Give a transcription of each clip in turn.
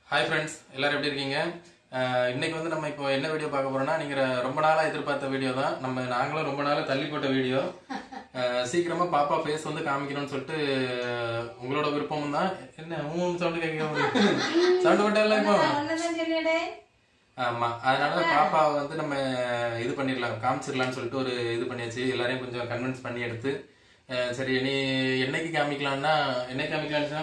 Hi friends எல்லாரும் எப்படி இருக்கீங்க அஹ் இன்னைக்கு வந்து நம்ம இப்போ என்ன வீடியோ பார்க்க போறோம்னா நீங்க ரொம்ப நாளா எதிர்பார்த்த வீடியோ தான் நம்ம நாங்களும் ரொம்ப நாளா தள்ளி போட்ட வீடியோ அஹ் சீக்கிரமா பாப்பா ஃபேஸ் வந்து காமிக்கணும்னு சொல்லிட்டு அஹ் உங்களோட விருப்பமும் தான் என்ன மூணு சவுண்டு கேட்க சவுண்டு போட்டல இப்போ ஒண்ணுதான் சொல்லிடு ஆமா அதனால பாப்பாவை வந்து நம்ம இது பண்ணிடலாம் காமிச்சிடலாம்னு சொல்லிட்டு ஒரு இது பண்ணியாச்சு எல்லாரையும் கொஞ்சம் கன்வின்ஸ் பண்ணி எடுத்து அஹ் சரி நீ என்னைக்கு காமிக்கலாம்னா என்னைக்கு காமிக்கலாம்னா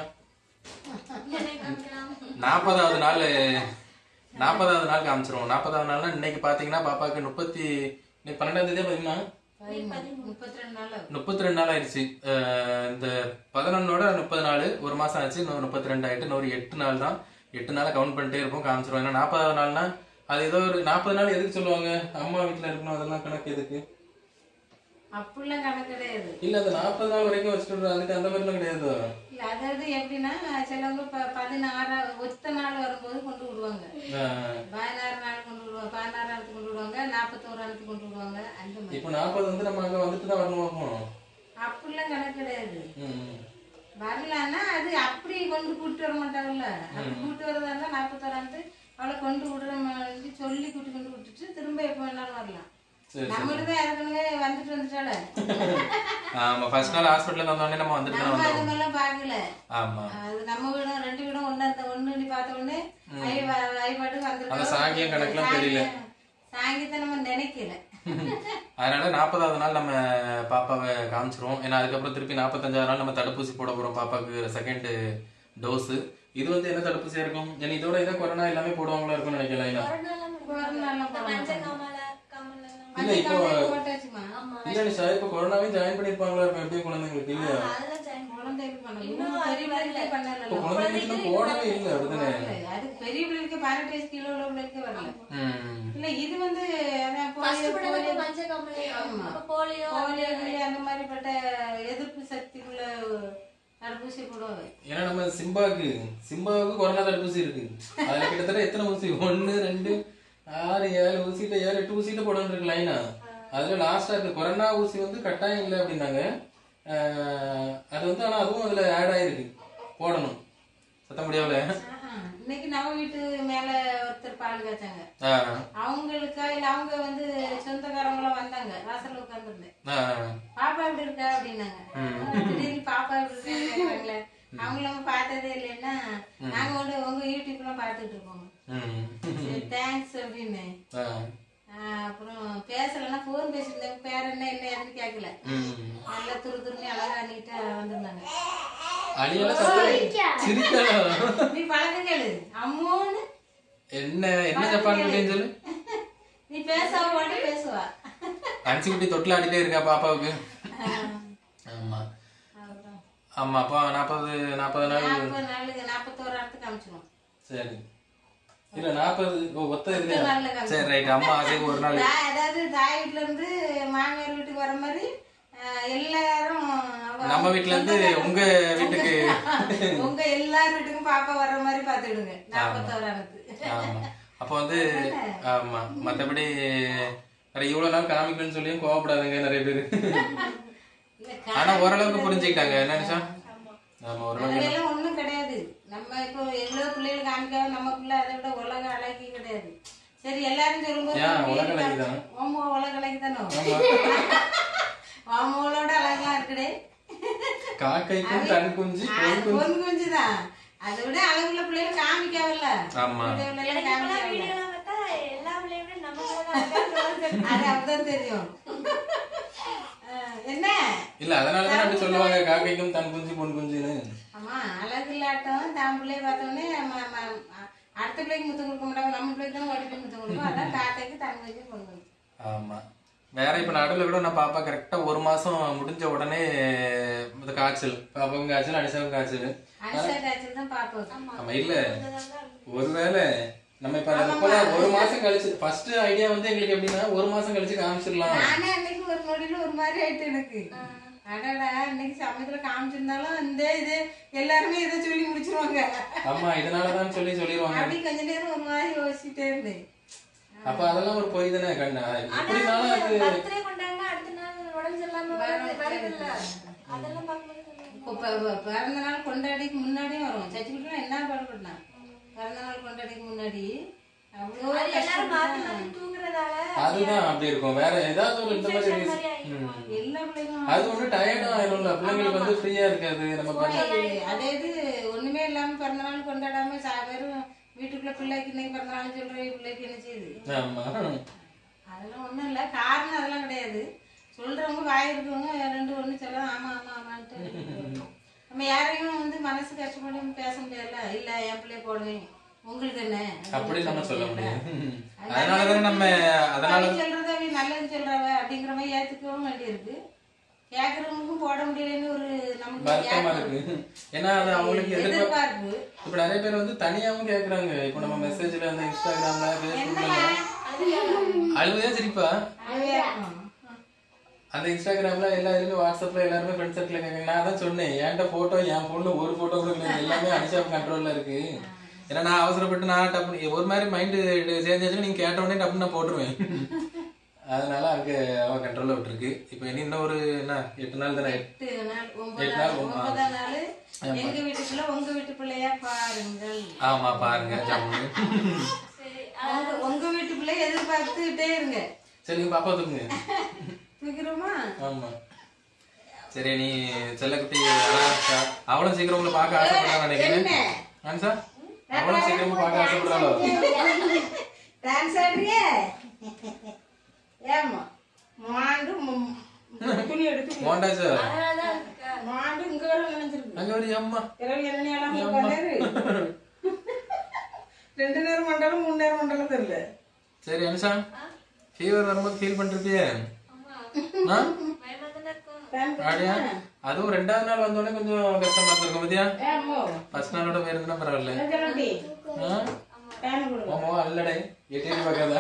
நாற்பதாவது நாள் நாற்பதாவது நாள் காமிச்சிருவோம் நாற்பதாவது நாள்னா இன்னைக்கு பாத்தீங்கன்னா பாப்பாக்கு முப்பத்தி இன்னைக்கு பன்னெண்டாம் தேதியா பாத்தீங்கன்னா முப்பத்தி ரெண்டு நாள் ஆகும். முப்பத்தி ரெண்டு நாள் ஆயிடுச்சு அஹ் இந்த பதினொன்னோட முப்பது நாள் ஒரு மாசம் ஆச்சு இன்னும் முப்பத்தி ரெண்டு ஆயிட்டு இன்னும் ஒரு எட்டு நாள் தான் எட்டு நாள் கவுண்ட் பண்ணிட்டே இருப்போம் காமிச்சிருவோம் ஏன்னா நாற்பதாவது நாள்னா அது ஏதோ ஒரு நாற்பது நாள் எதுக்கு சொல்லுவாங்க அம்மா வீட்டுல இருக்கணும் அதெல்லாம் கணக்கு எதுக்கு அப்படிலாம் கணக்கு கிடையாது இல்ல அந்த நாற்பது நாள் வரைக்கும் வச்சுட்டு அதுக்கு அந்த மாதிரிலாம் கிடையாது இல்ல அதாவது எப்படின்னா சிலவங்க ப- பதினாறா ஒத்த நாள் வரும்போது கொண்டு விடுவாங்க அஹ் பதினாறு நாள் கொண்டு விடுவாங்க பதினாறு நாளுக்கு கொண்டு விடுவாங்க நாற்பத்தோரு நாளுக்கு கொண்டு விடுவாங்க அந்த மாதிரி இப்போ நாற்பது வந்து நம்ம அங்க வந்துட்டு தான் வரணுமா போகணும் அப்படிலாம் கணக்கு கிடையாது ம் வரலான்னா அது அப்படி கொண்டு கூட்டு வர மாட்டாங்கல்ல அப்படி கூட்டு வரதா இருந்தா நாற்பத்தோராந்து அவளை கொண்டு விடுற மாதிரி சொல்லி கூட்டி கொண்டு விட்டுட்டு திரும்ப எப்போ வேணாலும் வரலாம் சரி நம்மகிட்ட தான் ஏற்கனவே வந்துட்டு வந்துட்டால ஆமா ஃபர்ஸ்ட் நாள் ஹாஸ்பிட்டல்ல வந்தோடனே நம்ம வந்துட்டு தான் நம்ம வந்தோம் அது மாதிரிலாம் பார்க்கல ஆமா அது நம்ம வீடும் ரெண்டு வீடும் ஒண்ணு இருந்த ஒண்ணு நீ பார்த்த உடனே ஐ வ- ஐ பாட்டுக்கு அந்த வந்துருக்கோம் சாங்கியம் கணக்குலாம் தெரியல சாங்கியத்தை நம்ம நினைக்கல அதனால நாற்பதாவது நாள் நம்ம பாப்பாவை காமிச்சிருவோம் ஏன்னா அதுக்கப்புறம் திருப்பி நாற்பத்தஞ்சாவது நாள் நம்ம தடுப்பூசி போட போறோம் பாப்பாக்கு செகண்ட் டோஸ் இது வந்து என்ன தடுப்பூசியா இருக்கும் ஏன்னா இதோட இதை கொரோனா எல்லாமே போடுவாங்களா இருக்கும்னு நினைக்கல இல்ல கொரோனாலாம் போட மாட்டாங்க. இல்ல இப்போ மஞ்சள் போட்டாச்சுமா இல்ல நிஷா இப்ப கொரோனாவையும் ஜாயின் பண்ணிருப்பாங்களா இருக்கும் எப்படியும் குழந்தைங்களுக்கு இல்லையா குழந்தைகளுக்கு பண்ணல இன்னும் பெரிய பிள்ளைகளுக்கே பண்ணல இப்ப குழந்தைங்களுக்கு இன்னும் போடவே இல்லை அப்படிதானே அது பெரிய பிள்ளைகளுக்கு பதினெட்டு வயசு கிலோ உள்ள பிள்ளைகளுக்கு வரல ம் இல்ல இது வந்து அதான் போலியோ போலியோ போலியோ கிளியோ அந்த மாதிரிப்பட்ட எதிர்ப்பு சக்திக்குள்ள தடுப்பூசி போடுவாங்க ஏன்னா நம்ம சிம்பாவுக்கு சிம்பாவுக்கு கொரோனா தடுப்பூசி இருக்கு அதுல கிட்டத்தட்ட எத்தனை ஊசி ஒன்னு ரெண்டு ஆறு ஏழு ஊசிட்ட ஏழு எட்டு ஊசிட்ட போடணும் இருக்கு லைனா அதுல லாஸ்டா இருக்கு கொரோனா ஊசி வந்து கட்டாயம் இல்லை அப்படின்னாங்க ஆஹ் அது வந்து ஆனா அதுவும் அதுல ஆட் ஆயிருக்கு போடணும் சத்தம் முடியாமல ஆஹா. இன்னைக்கு நம்ம வீட்டு மேல ஒருத்தர் பால் காய்ச்சாங்க ஆஹ் அவங்களுக்கா இல்ல அவங்க வந்து சொந்தக்காரங்களும் வந்தாங்க வாசல்ல உட்காந்துருந்தேன் ஆஹ் பாப்பா எப்படி இருக்கா அப்படின்னாங்க திடீர்னு பாப்பா எப்படி இருக்கா கேட்கறாங்களே அவங்கள நம்ம பார்த்ததே இல்லைன்னா நாங்க வந்து உங்க யூடியூப்லாம் பார்த்துட்டு இருக்கோம் ம். சரி தேங்க்ஸ் அப்படின்னு ஆஹ் ஆஹ் அப்புறம் பேசலன்னா ஃபோன் பேசியிருந்தேன் பேர் என்ன என்ன ஏதுன்னு கேட்கல ம். நல்லா துரு துருன்னு அழகா நீட்டா வந்திருந்தாங்க அழியெல்லாம் சத்தம் சிரிக்கலாம் நீ பழக்கம் கேளு அம்மோன்னு என்ன என்ன ஜப்பான் அப்படின்னு சொல்லு நீ பேசாம மட்டும் பேசுவா அஞ்சு குட்டி தொட்டில் ஆடிட்டே இருக்கா பாப்பாவுக்கு ஆமா அவ்வளவுதான். ஆமா அப்பா நாற்பது நாற்பது நாள் நாற்பது நாளுக்கு நாற்பத்தோரு இடத்துக்கு காமிச்சிருவோம் சரி இல்ல நாற்பது ஓ ஒத்த இல்லையா நாள்ல காமிச்சிருவோம். சரி ரைட் அம்மா ஆசைக்கு ஒரு நாள் தா- அதாவது தாய் வீட்டுல இருந்து மாமியார் வீட்டுக்கு வர மாதிரி ஆஹ், எல்லாரும் அவ- நம்ம வீட்ல இருந்து உங்க வீட்டுக்கு உங்க எல்லார் வீட்டுக்கும் பாப்பா வர்ற மாதிரி பாத்துடுங்க நாற்பத்தோரானது ஆமா அப்ப வந்து ஆமா மத்தபடி வேற இவ்வளவு நாள் காமிக்கணும்னு சொல்லியும் கோவப்படாதுங்க நிறைய பேரு ஆனா ஓரளவுக்கு புரிஞ்சுக்கிட்டாங்க என்ன நிஷா ஆமா ஓரளவுக்கு அதெல்லாம் ஒண்ணும் கிடையாது நம்ம இப்போ எவ்வளவு பிள்ளைகள் காமிக்காம நம்ம பிள்ளை அதை விட உலக அழகி கிடையாது சரி எல்லாரும் சொல்லும்போது ஏன், நம்ம உலக வீட்டுக்கு அழகி தானே? ஆமா உலக அழகி தானே ஆமாவோட அழகெல்லாம் இருக்குடே காக்கைக்கும் தன் குஞ்சு அது பொன் குஞ்சுதான் அதை விட அழகுள்ள பிள்ளைகள் காமிக்காவல்ல ஆமா வீடியோ பிள்ளைகள் காமிக்காவல்ல வீடியோலாம் பார்த்தா எல்லா பிள்ளைகளும் நம்ம அது அப்படிதான் தெரியும் அஹ், என்ன இல்ல அதனாலதான் அப்படி சொல்லுவாங்க காக்கைக்கும் தன் குஞ்சு பொன் குஞ்சுன்னு ஆமா அழகு இல்லாட்டம் தான் பிள்ளைய பார்த்தோன்னே ம- ம- அ- அடுத்த பிள்ளைக்கு முத்தம் கொடுக்க மாட்டாங்க நம்ம பிள்ளைக்கு தான் ஓடி போய் முத்தம் கொடுப்போம் அதான் காக்கைக்கு தன் வச்சு கொண்டு ஆமா வேற இப்ப நடுவில் கூட நான் பாப்பா கரெக்டா ஒரு மாசம் முடிஞ்ச உடனே இந்த காய்ச்சல் பாப்பாவும் காய்ச்சல் அனிசாவும் காய்ச்சல் அனுஷா காய்ச்சல் தான் பார்ப்போம் ஆமா இல்ல ஒருவேளை நம்ம இப்ப அது முப்பதா- ஒரு மாசம் கழிச்சு ஃபர்ஸ்ட் ஐடியா வந்து எங்களுக்கு எப்படின்னா ஒரு மாசம் கழிச்சு காமிச்சிடலாம் நானே அன்னைக்கு ஒரு நொடியில ஒரு மாதிரி ஆயிட்டு எனக்கு அடடா இன்னைக்கு சமயத்துல காமிச்சிருந்தாலும் இந்த இது எல்லாருமே இதை சொல்லி முடிச்சிருவாங்க ஆமா இதனாலதான் சொல்லி சொல்லிடுவாங்க அப்படி கொஞ்ச நேரம் ஒரு மாதிரி யோசிச்சுட்டே இருந்தேன் அப்ப அதெல்லாம் ஒரு பொய் தானே கண்ணா எப்படினாலும் அது பர்த்டே கொண்டாடினா அடுத்த நாள் உடம்பு சரியில்லாம வருது- வருதுல்ல அதெல்லாம் பார்க்கும்போது இப்போ ப- ப- பிறந்த நாள் கொண்டாடிக்கு முன்னாடியும் வரும் சச்சிக்கிட்டு என்ன பாடுபட்டான் பிறந்த நாள் கொண்டாடிக்கு முன்னாடி அவ்வளோ அது எல்லாரும் மாத்தி மாத்தி தூங்குறதால அதுதான் அப்படி இருக்கும் வேற ஏதாவது ஒரு இந்த மாதிரி reason- ம். எல்லா பிள்ளைங்களும் அது ஒண்ணு டயர்டும் ஆயிரும்ல பிள்ளைங்களுக்கு வந்து ஃப்ரீயா இருக்காது நம்ம பண்ண போய் அதே இது ஒண்ணுமே இல்லாம பிறந்த நாள் கொண்டாடாம சா வெறும் வீட்டுக்குள்ள பிள்ளைக்கு இன்னைக்கு பிறந்த நாள் சொல்ற பிள்ளைக்கு என்ன செய்யுது ஆமா அதெல்லாம் ஒண்ணும் இல்ல காரணம் அதெல்லாம் கிடையாது சொல்றவங்க வாய் இருக்கவங்க ரெண்டு ஒண்ணு சொல்லலாம் ஆமா ஆமா ஆமான்ட்டு நம்ம யாரையும் வந்து மனசு கஷ்டப்படி பேச முடியாதுல்ல இல்ல என் பிள்ளைய போடுவேன் உங்களுக்கு என்ன அப்படி நம்ம சொல்ல முடியாது அதனாலதான் நம்ம அதனால அவங்க சொல்றத அவங்க நல்லது சொல்றவ அப்படிங்கிற மாதிரி ஏத்துக்கவும் வேண்டியிருக்கு கேக்குறவங்களுக்கும் போட முடியலன்னு ஒரு நமக்கு வருத்தமா ஏக்கம் இருக்கு ஏன்னா அது அவங்களுக்கு எதிர்பார்ப்பு எதிர்பார்ப்பு இப்ப நிறைய பேர் வந்து தனியாவும் கேக்குறாங்க இப்ப நம்ம மெசேஜ்ல அந்த இன்ஸ்டாகிராம்ல பேஸ்புக்ல அழுவையா சிரிப்பா அதுவே இருக்கும். அந்த இன்ஸ்டாகிராம்ல எல்லாருமே வாட்ஸ்அப்ல எல்லாருமே ஃப்ரெண்ட் சர்க்கிள் கேட்காங்க நான் தான் சொன்னேன் என்கிட்ட போட்டோ என் பொண்ணு ஒரு போட்டோ கூட இல்லை எல்லாமே அனிஷா கண்ட்ரோல்ல இருக்கு ஏன்னா நான் அவசரப்பட்டு நான் டப்பு ஒரு மாதிரி மைண்டு சேஞ்ச் ஆச்சுன்னா நீங்க கேட்ட உடனே டப்புன்னு நான் போட்டுருவேன் அதனால அங்க அவ கண்ட்ரோல்ல விட்டுருக்கு இப்போ இனி இன்னும் ஒரு என்ன எட்டு நாள் தானே எட்டு நாள் எட்டு ஒன்பதாம் நாள், ஒன்பது. ஒன்பதாம் நாள் எங்க வீட்டுக்குள்ள உங்க வீட்டு பிள்ளையா பாருங்கள் ஆமா பாருங்க ஜம்மு சரி உங்க உங்க வீட்டு பிள்ளைய எதிர்பார்த்துட்டே இருங்க சரி நீங்க பாப்பா தூங்க தூக்கிறோமா ஆமா சரி நீ செல்லக்குட்டி அழகா இருக்கா. அவளும் சீக்கிரம் உங்களை பார்க்க ஆசைப்படுறான்னு நினைக்கிறேன் என்ன ஆன்சா அவளும் சீக்கிரமா பார்க்க ஆசைப்படுறாளோ டான்ஸ் ஆடுறியே ஏமா மாண்டு மு- துணி எடுத்து மோண்டாச்சா அதனாலதான் இருக்கா மாண்டு இங்க வர நினைச்சிருக்கு அங்க ஒரு அம்மா இரவு என்ன நேரம் உட்காந்தாரு ரெண்டு நேரம் மண்டலம் மூணு நேரம் மண்டலம் தெரியல சரி அனுஷா ஃபீவர் வரும்போது ஃபீல் பண்ணிருப்பியே ஆமா ஆ? பயமா தானே இருக்கும் ஃபேன் அப்படியா அதுவும் ரெண்டாவது நாள் வந்தோடனே கொஞ்சம் கஷ்டமா இருந்திருக்கும் பத்தியா ஏமோ ஃபர்ஸ்ட் நாளோட வேற எதுனா பரவாயில்ல சொல்லி ஆ? ஃபேன் கொடுங்க ஆமா அல்லடே எட்டி பார்க்காதா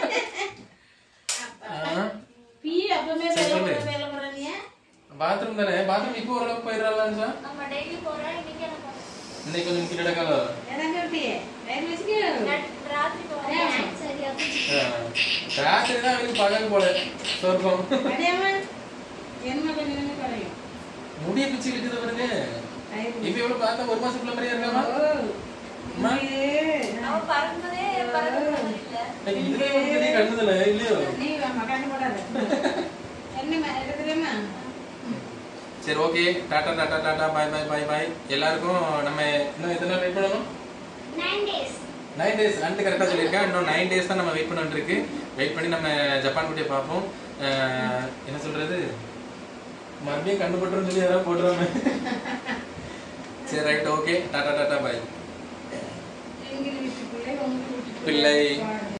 பீ அப்பமே வேலை போற வேலை போறீங்க பாத்ரூம் தானே பாத்ரூம் இப்போ ஓரளவுக்கு போயிடலாம் அனுஷா நம்ம டெய்லி போறோம் இன்னைக்கு எனக்கு இன்னைக்கு கொஞ்சம் முக்கிய நடக்காதோ எனக்கு எப்படி வேலை வச்சுக்க ராத்திரி போறேன் சரியா ராத்திரி தான் அவனுக்கு பகல் போல சொர்க்கம் அடையாம என்ன கொஞ்சம் கொஞ்சம் குறையும் முடிய பிச்சு இருக்குது பாருங்க இப்ப எவ்வளவு பார்த்தா ஒரு மாசத்துக்குள்ள மாதிரியா இருக்காமா ஓ அவன் பறந்ததே பறந்து இல்ல இதுவே ஒரு பெரிய கண்ணுதல இல்லையோ நீ மகான போடாத என்ன எடுத்துறேமா சரி okay tata tata tata bye bye bye bye எல்லாருக்கும் நம்ம இன்னும் எத்தனை நாள் வெயிட் பண்ணணும் nine days nine days and கரெக்டாக சொல்லியிருக்கேன் இன்னும் நைன் டேஸ் தான் நம்ம வெயிட் பண்ணிட்டு இருக்கு வெயிட் பண்ணி நம்ம ஜப்பான் குட்டியை பார்ப்போம் அஹ், என்ன சொல்றது மறுபடியும் கண்டுபட்டுரும் சொல்லி யாராவது போட்டுருவாங்க சரி right okay tata tata bye எங்க வீட்டு பிள்ளை உங்க வீட்டு பிள்ளை